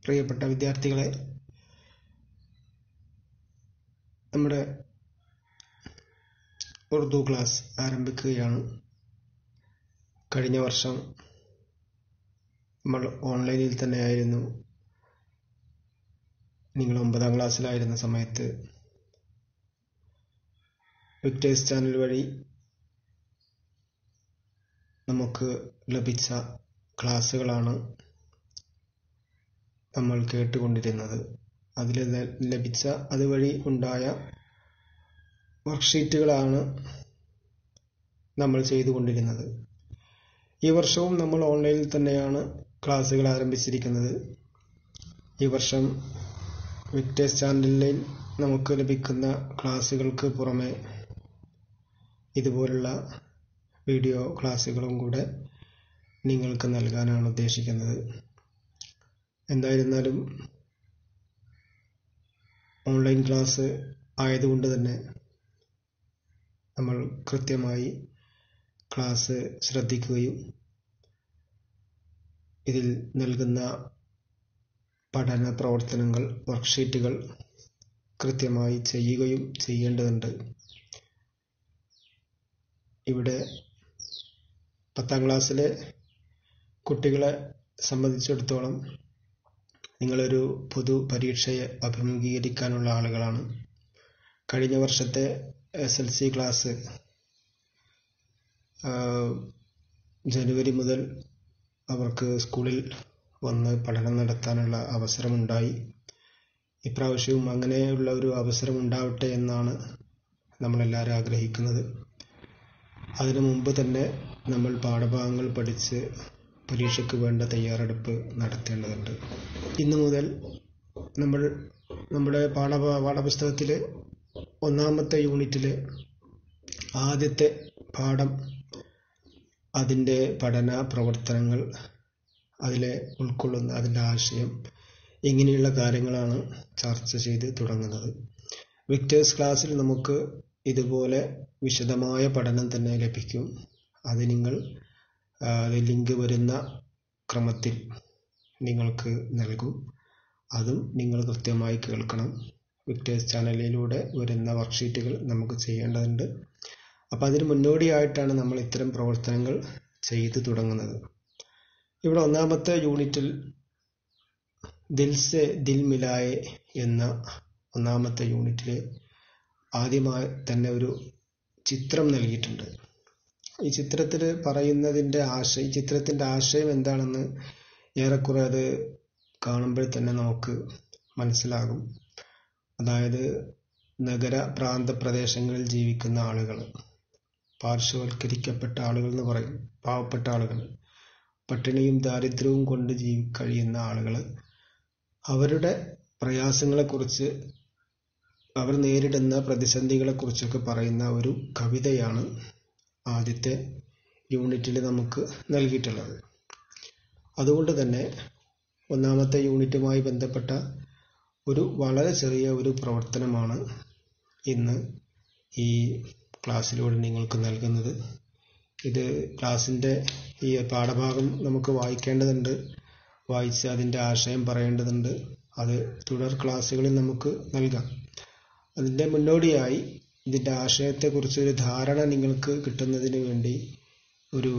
പ്രിയപ്പെട്ട വിദ്യാർത്ഥികളെ നമ്മുടെ ഉറുദു ക്ലാസ് ആരംഭിക്കുകയാണ് കഴിഞ്ഞ വർഷം നമ്മൾ ഓൺലൈനിൽ തന്നെയായിരുന്നു നിങ്ങൾ ഒമ്പതാം ക്ലാസ്സിലായിരുന്ന സമയത്ത് വിക്ടേഴ്സ് ചാനൽ വഴി നമുക്ക് ലഭിച്ച ക്ലാസ്സുകളാണ് നമ്മൾ കേട്ടുകൊണ്ടിരുന്നത് അതിൽ ലഭിച്ച അതുവഴി ഉണ്ടായ വർക്ക്ഷീറ്റുകളാണ് നമ്മൾ ചെയ്തുകൊണ്ടിരുന്നത് ഈ വർഷവും നമ്മൾ ഓൺലൈനിൽ തന്നെയാണ് ക്ലാസ്സുകൾ ആരംഭിച്ചിരിക്കുന്നത് ഈ വർഷം വിക്ടേഴ്സ് ചാനലിൽ നമുക്ക് ലഭിക്കുന്ന ക്ലാസ്സുകൾക്ക് പുറമെ ഇതുപോലുള്ള വീഡിയോ ക്ലാസ്സുകളും കൂടെ നിങ്ങൾക്ക് നൽകാനാണ് ഉദ്ദേശിക്കുന്നത് എന്തായിരുന്നാലും ഓൺലൈൻ ക്ലാസ് ആയതുകൊണ്ട് തന്നെ നമ്മൾ കൃത്യമായി ക്ലാസ് ശ്രദ്ധിക്കുകയും ഇതിൽ നൽകുന്ന പഠന പ്രവർത്തനങ്ങൾ വർക്ക്ഷീറ്റുകൾ കൃത്യമായി ചെയ്യുകയും ചെയ്യേണ്ടതുണ്ട് ഇവിടെ പത്താം ക്ലാസ്സിലെ കുട്ടികളെ സംബന്ധിച്ചിടത്തോളം നിങ്ങളൊരു പൊതു പരീക്ഷയെ അഭിമുഖീകരിക്കാനുള്ള ആളുകളാണ് കഴിഞ്ഞ വർഷത്തെ എസ് എൽ സി ക്ലാസ് ജനുവരി മുതൽ അവർക്ക് സ്കൂളിൽ വന്ന് പഠനം നടത്താനുള്ള അവസരമുണ്ടായി ഇപ്രാവശ്യവും അങ്ങനെയുള്ള ഒരു അവസരം ഉണ്ടാവട്ടെ എന്നാണ് നമ്മളെല്ലാവരും ആഗ്രഹിക്കുന്നത് അതിനു മുമ്പ് തന്നെ നമ്മൾ പാഠഭാഗങ്ങൾ പഠിച്ച് പരീക്ഷയ്ക്ക് വേണ്ട തയ്യാറെടുപ്പ് നടത്തേണ്ടതുണ്ട് ഇന്നു മുതൽ നമ്മൾ നമ്മുടെ പാഠ പാഠപുസ്തകത്തിൽ ഒന്നാമത്തെ യൂണിറ്റിൽ ആദ്യത്തെ പാഠം അതിൻ്റെ പഠന പ്രവർത്തനങ്ങൾ അതിലെ ഉൾക്കൊള്ളുന്ന അതിൻ്റെ ആശയം ഇങ്ങനെയുള്ള കാര്യങ്ങളാണ് ചർച്ച ചെയ്ത് തുടങ്ങുന്നത് വിക്ടേഴ്സ് ക്ലാസ്സിൽ നമുക്ക് ഇതുപോലെ വിശദമായ പഠനം തന്നെ ലഭിക്കും അത് നിങ്ങൾ ലിങ്ക് വരുന്ന ക്രമത്തിൽ നിങ്ങൾക്ക് നൽകും അതും നിങ്ങൾ കൃത്യമായി കേൾക്കണം വിക്ടേഴ്സ് ചാനലിലൂടെ വരുന്ന വർക്ക്ഷീറ്റുകൾ നമുക്ക് ചെയ്യേണ്ടതുണ്ട് അപ്പോൾ അതിന് മുന്നോടിയായിട്ടാണ് നമ്മൾ ഇത്തരം പ്രവർത്തനങ്ങൾ ചെയ്തു തുടങ്ങുന്നത് ഇവിടെ ഒന്നാമത്തെ യൂണിറ്റിൽ ദിൽസെ ദിൽ മിലായെ എന്ന ഒന്നാമത്തെ യൂണിറ്റിൽ ആദ്യമായി തന്നെ ഒരു ചിത്രം നൽകിയിട്ടുണ്ട് ഈ ചിത്രത്തിൽ പറയുന്നതിൻ്റെ ആശയം ഈ ചിത്രത്തിൻ്റെ ആശയം എന്താണെന്ന് ഏറെക്കുറെ അത് കാണുമ്പോൾ തന്നെ നമുക്ക് മനസ്സിലാകും അതായത് നഗര പ്രാന്ത പ്രദേശങ്ങളിൽ ജീവിക്കുന്ന ആളുകൾ പാർശ്വവൽക്കരിക്കപ്പെട്ട ആളുകൾ എന്ന് പറയും പാവപ്പെട്ട ആളുകൾ പട്ടിണിയും ദാരിദ്ര്യവും കൊണ്ട് ജീവി കഴിയുന്ന ആളുകൾ അവരുടെ പ്രയാസങ്ങളെക്കുറിച്ച് അവർ നേരിടുന്ന പ്രതിസന്ധികളെക്കുറിച്ചൊക്കെ പറയുന്ന ഒരു കവിതയാണ് ആദ്യത്തെ യൂണിറ്റിൽ നമുക്ക് നൽകിയിട്ടുള്ളത് അതുകൊണ്ട് തന്നെ ഒന്നാമത്തെ യൂണിറ്റുമായി ബന്ധപ്പെട്ട ഒരു വളരെ ചെറിയ ഒരു പ്രവർത്തനമാണ് ഇന്ന് ഈ ക്ലാസ്സിലൂടെ നിങ്ങൾക്ക് നൽകുന്നത് ഇത് ക്ലാസ്സിൻ്റെ ഈ പാഠഭാഗം നമുക്ക് വായിക്കേണ്ടതുണ്ട് വായിച്ച് അതിൻ്റെ ആശയം പറയേണ്ടതുണ്ട് അത് തുടർ ക്ലാസ്സുകളിൽ നമുക്ക് നൽകാം അതിൻ്റെ മുന്നോടിയായി ഇതിൻ്റെ ആശയത്തെക്കുറിച്ച് ഒരു ധാരണ നിങ്ങൾക്ക് കിട്ടുന്നതിന് വേണ്ടി ഒരു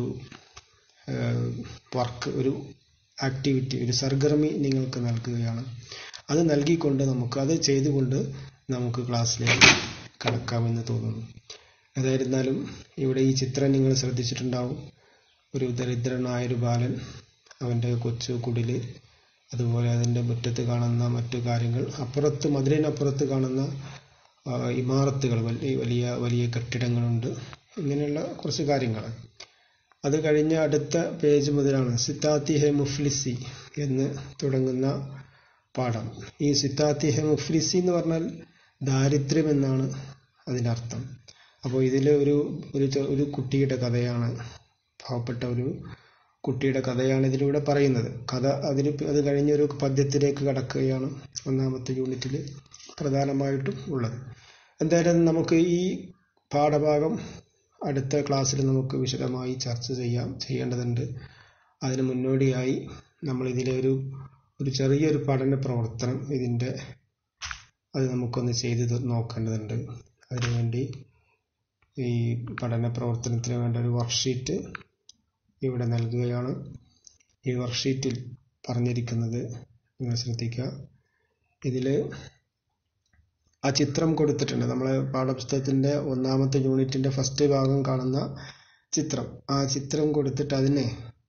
വർക്ക് ഒരു ആക്ടിവിറ്റി ഒരു സർഗർമി നിങ്ങൾക്ക് നൽകുകയാണ് അത് നൽകിക്കൊണ്ട് നമുക്ക് അത് ചെയ്തുകൊണ്ട് നമുക്ക് ക്ലാസ്സിലേക്ക് കടക്കാമെന്ന് തോന്നുന്നു ഏതായിരുന്നാലും ഇവിടെ ഈ ചിത്രം നിങ്ങൾ ശ്രദ്ധിച്ചിട്ടുണ്ടാവും ഒരു ദരിദ്രനായൊരു ബാലൻ അവൻ്റെ കൊച്ചു കുടില് അതുപോലെ അതിൻ്റെ മുറ്റത്ത് കാണുന്ന മറ്റു കാര്യങ്ങൾ അപ്പുറത്ത് മതിലിനപ്പുറത്ത് കാണുന്ന ഇമാറത്തുകൾ വലിയ വലിയ വലിയ കെട്ടിടങ്ങളുണ്ട് ഇങ്ങനെയുള്ള കുറച്ച് കാര്യങ്ങൾ അത് കഴിഞ്ഞ അടുത്ത പേജ് മുതലാണ് സിത്താത്തി ഹെ മുഫ്ലിസി എന്ന് തുടങ്ങുന്ന പാഠം ഈ സിത്താത്തി ഹെ മുഫ്ലിസി എന്ന് പറഞ്ഞാൽ ദാരിദ്ര്യം എന്നാണ് അതിനർത്ഥം അപ്പോൾ ഇതിൽ ഒരു ഒരു ഒരു കുട്ടിയുടെ കഥയാണ് പാവപ്പെട്ട ഒരു കുട്ടിയുടെ കഥയാണ് ഇതിലൂടെ പറയുന്നത് കഥ അതിന് അത് കഴിഞ്ഞൊരു പദ്യത്തിലേക്ക് കടക്കുകയാണ് ഒന്നാമത്തെ യൂണിറ്റിൽ പ്രധാനമായിട്ടും ഉള്ളത് എന്തായാലും നമുക്ക് ഈ പാഠഭാഗം അടുത്ത ക്ലാസ്സിൽ നമുക്ക് വിശദമായി ചർച്ച ചെയ്യാം ചെയ്യേണ്ടതുണ്ട് അതിന് മുന്നോടിയായി നമ്മൾ ഇതിലെ ഒരു ഒരു ചെറിയൊരു പഠന പ്രവർത്തനം ഇതിൻ്റെ അത് നമുക്കൊന്ന് ചെയ്ത് നോക്കേണ്ടതുണ്ട് അതിനുവേണ്ടി ഈ പഠന പ്രവർത്തനത്തിന് വേണ്ട ഒരു വർക്ക്ഷീറ്റ് ഇവിടെ നൽകുകയാണ് ഈ വർക്ക്ഷീറ്റിൽ പറഞ്ഞിരിക്കുന്നത് നിങ്ങൾ ശ്രദ്ധിക്കുക ഇതിൽ ആ ചിത്രം കൊടുത്തിട്ടുണ്ട് നമ്മളെ പാഠപുസ്തകത്തിൻ്റെ ഒന്നാമത്തെ യൂണിറ്റിൻ്റെ ഫസ്റ്റ് ഭാഗം കാണുന്ന ചിത്രം ആ ചിത്രം കൊടുത്തിട്ട് അതിനെ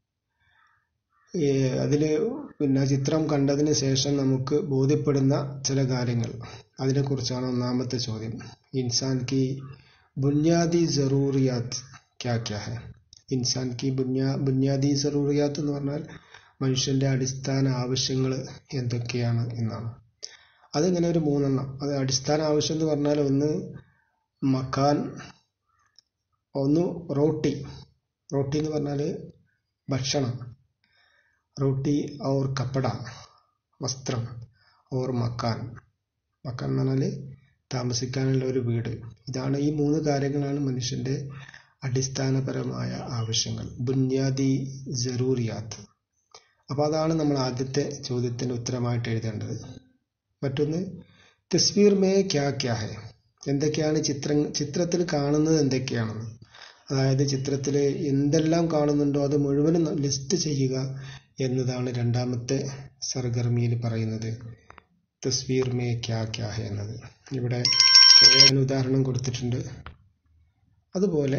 അതിൽ പിന്നെ ചിത്രം കണ്ടതിന് ശേഷം നമുക്ക് ബോധ്യപ്പെടുന്ന ചില കാര്യങ്ങൾ അതിനെക്കുറിച്ചാണ് ഒന്നാമത്തെ ചോദ്യം ഇൻസാൻ കി ബുന്യാദി ജറൂറിയാത്ത് ക്യാ ക്യാ ഹെ ഇൻസാൻ കി ബുന്യാ ബുന്യാദി ജറൂറിയാത്ത് എന്ന് പറഞ്ഞാൽ മനുഷ്യൻ്റെ അടിസ്ഥാന ആവശ്യങ്ങൾ എന്തൊക്കെയാണ് എന്നാണ് അതിങ്ങനെ ഒരു മൂന്നെണ്ണം അത് അടിസ്ഥാന ആവശ്യം എന്ന് പറഞ്ഞാൽ ഒന്ന് മക്കാൻ ഒന്ന് റോട്ടി റോട്ടി എന്ന് പറഞ്ഞാൽ ഭക്ഷണം റോട്ടി ഓർ കപ്പട വസ്ത്രം ഓർ മക്കാൻ മക്കാൻ എന്ന് പറഞ്ഞാൽ താമസിക്കാനുള്ള ഒരു വീട് ഇതാണ് ഈ മൂന്ന് കാര്യങ്ങളാണ് മനുഷ്യൻ്റെ അടിസ്ഥാനപരമായ ആവശ്യങ്ങൾ ബുന്യാദി ജറൂറിയാത്ത് അപ്പോൾ അതാണ് നമ്മൾ ആദ്യത്തെ ചോദ്യത്തിന് ഉത്തരമായിട്ട് എഴുതേണ്ടത് മറ്റൊന്ന് തസ്വീർ മേ ക്യാ ക്യാ ഹെ എന്തൊക്കെയാണ് ചിത്രം ചിത്രത്തിൽ കാണുന്നത് എന്തൊക്കെയാണെന്ന് അതായത് ചിത്രത്തിൽ എന്തെല്ലാം കാണുന്നുണ്ടോ അത് മുഴുവനും ലിസ്റ്റ് ചെയ്യുക എന്നതാണ് രണ്ടാമത്തെ സർഗർമിയിൽ പറയുന്നത് തസ്വീർ മേ ക്യാ ക്യാ ഹെ എന്നത് ഇവിടെ ഉദാഹരണം കൊടുത്തിട്ടുണ്ട് അതുപോലെ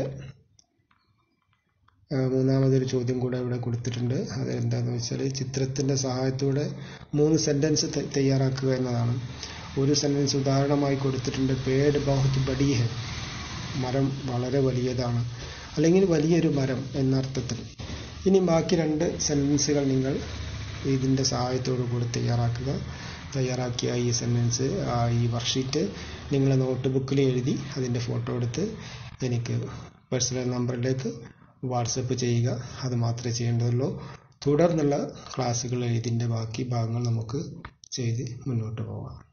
മൂന്നാമതൊരു ചോദ്യം കൂടെ ഇവിടെ കൊടുത്തിട്ടുണ്ട് അത് എന്താണെന്ന് വെച്ചാൽ ചിത്രത്തിൻ്റെ സഹായത്തോടെ മൂന്ന് സെൻറ്റൻസ് തയ്യാറാക്കുക എന്നതാണ് ഒരു സെൻറ്റൻസ് ഉദാഹരണമായി കൊടുത്തിട്ടുണ്ട് പേഡ് ബഹുത് ബഡി ഹെ മരം വളരെ വലിയതാണ് അല്ലെങ്കിൽ വലിയൊരു മരം എന്നർത്ഥത്തിൽ ഇനി ബാക്കി രണ്ട് സെൻറ്റൻസുകൾ നിങ്ങൾ ഇതിൻ്റെ സഹായത്തോടു കൂടി തയ്യാറാക്കുക തയ്യാറാക്കിയ ഈ സെൻറ്റൻസ് ഈ വർക്ക്ഷീറ്റ് നിങ്ങൾ നോട്ട് ബുക്കിൽ എഴുതി അതിൻ്റെ ഫോട്ടോ എടുത്ത് എനിക്ക് പേഴ്സണൽ നമ്പറിലേക്ക് വാട്സപ്പ് ചെയ്യുക അത് മാത്രമേ ചെയ്യേണ്ടതുള്ളൂ തുടർന്നുള്ള ക്ലാസ്സുകൾ ഇതിൻ്റെ ബാക്കി ഭാഗങ്ങൾ നമുക്ക് ചെയ്ത് മുന്നോട്ട് പോകാം